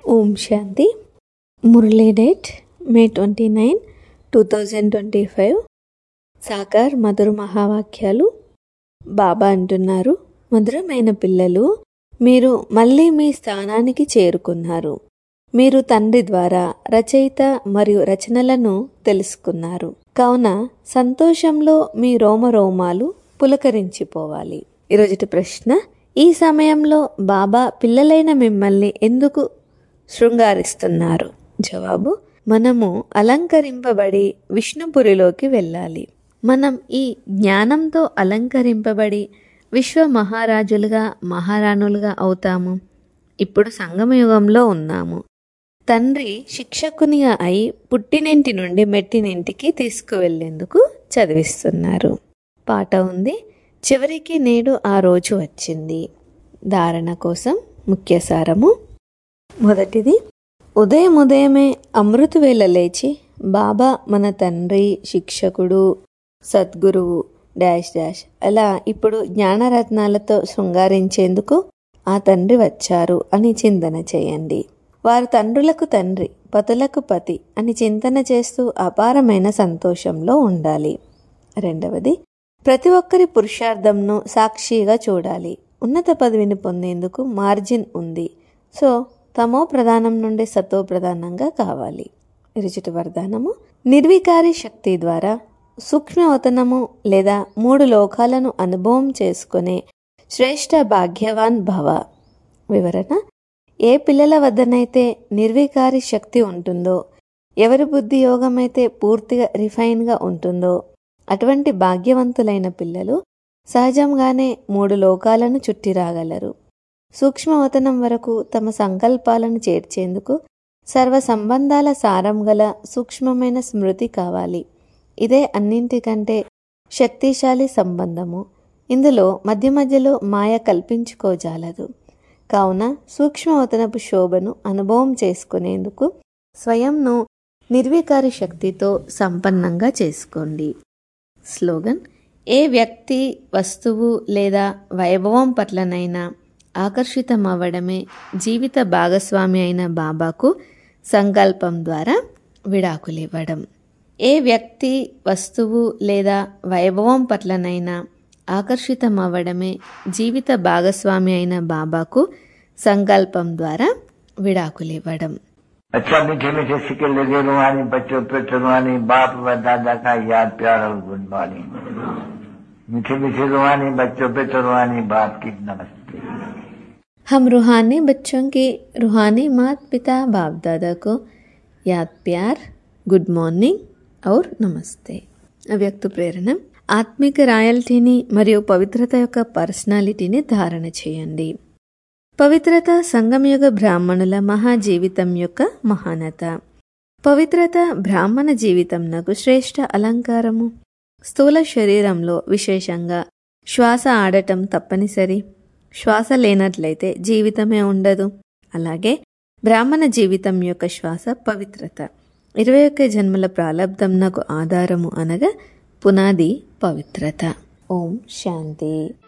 ఓం Shanti Murali date May twenty nine two thousand twenty five సాకార్ మధుర మహావాక్యాలు బాబా అంటున్నారు మధురమైన పిల్లలు మీరు మళ్ళీ మీ స్థానానికి చేరుకున్నారు మీరు తండ్రి ద్వారా రచయిత మరియు రచనలను తెలుసుకున్నారు కావున సంతోషంలో మీ రోమరోమాలు పులకరించిపోవాలి ఈరోజుటి ప్రశ్న ఈ సమయంలో బాబా పిల్లలైన మిమ్మల్ని ఎందుకు శృంగారిస్తున్నారు జవాబు మనము అలంకరింపబడి విష్ణుపురిలోకి వెళ్ళాలి మనం ఈ జ్ఞానంతో అలంకరింపబడి విశ్వ మహారాజులుగా మహారాణులుగా అవుతాము ఇప్పుడు సంగమయుగంలో ఉన్నాము తండ్రి శిక్షకునిగా అయి పుట్టినింటి నుండి మెట్టినింటికి తీసుకువెళ్లేందుకు చదివిస్తున్నారు పాట ఉంది చివరికి నేడు ఆ రోజు వచ్చింది ధారణ కోసం ముఖ్య సారము మొదటిది ఉదయం ఉదయమే అమృతవేళ లేచి బాబా మన తండ్రి శిక్షకుడు సద్గురువు డాష్ డాష్ అలా ఇప్పుడు జ్ఞానరత్నాలతో శృంగారించేందుకు ఆ తండ్రి వచ్చారు అని చింతన చేయండి వారు తండ్రులకు తండ్రి పతులకు పతి అని చింతన చేస్తూ అపారమైన సంతోషంలో ఉండాలి రెండవది ప్రతి ఒక్కరి పురుషార్థంను సాక్షిగా చూడాలి ఉన్నత పదవిని పొందేందుకు మార్జిన్ ఉంది సో తమో ప్రధానం నుండి సతో ప్రధానంగా కావాలి రుచిటి వరదానము నిర్వికారి శక్తి ద్వారా సూక్ష్మవతనము లేదా మూడు లోకాలను అనుభవం చేసుకునే శ్రేష్ట భాగ్యవాన్ భవ వివరణ ఏ పిల్లల వద్దనైతే నిర్వికారి శక్తి ఉంటుందో ఎవరి బుద్ధి యోగమైతే పూర్తిగా రిఫైన్గా ఉంటుందో అటువంటి భాగ్యవంతులైన పిల్లలు సహజంగానే మూడు లోకాలను చుట్టి రాగలరు సూక్ష్మవతనం వరకు తమ సంకల్పాలను చేర్చేందుకు సర్వ సంబంధాల సారం గల సూక్ష్మమైన స్మృతి కావాలి ఇదే అన్నింటికంటే శక్తిశాలి సంబంధము ఇందులో మధ్య మధ్యలో మాయ కల్పించుకోజాలదు కావున సూక్ష్మవతనపు శోభను అనుభవం చేసుకునేందుకు స్వయంను నిర్వికారి శక్తితో సంపన్నంగా చేసుకోండి స్లోగన్ ఏ వ్యక్తి వస్తువు లేదా వైభవం పట్లనైనా ఆకర్షితమవ్వడమే జీవిత భాగస్వామి అయిన బాబాకు సంకల్పం ద్వారా విడాకులివ్వడం ఏ వ్యక్తి వస్తువు లేదా వైభవం పట్లనైనా ఆకర్షితమవ్వడమే జీవిత భాగస్వామి అయిన బాబాకు సంకల్పం ద్వారా విడాకులివ్వడం अच्छा मीठे मीठे सिक्के लगे रुहानी बच्चों पे रुहानी बाप व दादा का याद प्यार और गुड मॉर्निंग मीठे मीठे रुहानी बच्चों पे रुहानी बाप की नमस्ते हम रूहानी बच्चों के रूहानी माता पिता बाप दादा को याद प्यार గుడ్ మార్నింగ్ ఔర్ నమస్తే అవ్యక్త ప్రేరణ ఆత్మిక రాయల్టీని మరియు పవిత్రత యొక్క పర్సనాలిటీని ధారణ చేయండి పవిత్రత సంగమయుగ బ్రాహ్మణుల మహాజీవితం యొక్క మహానత పవిత్రత బ్రాహ్మణ జీవితంనకు శ్రేష్ఠ అలంకారము స్థూల శరీరంలో విశేషంగా శ్వాస ఆడటం తప్పనిసరి శ్వాస లేనట్లయితే జీవితమే ఉండదు అలాగే బ్రాహ్మణ జీవితం యొక్క శ్వాస పవిత్రత ఇరవై ఒక్క జన్మల ప్రాలబ్ధం నాకు ఆధారము అనగా పునాది పవిత్రత ఓం శాంతి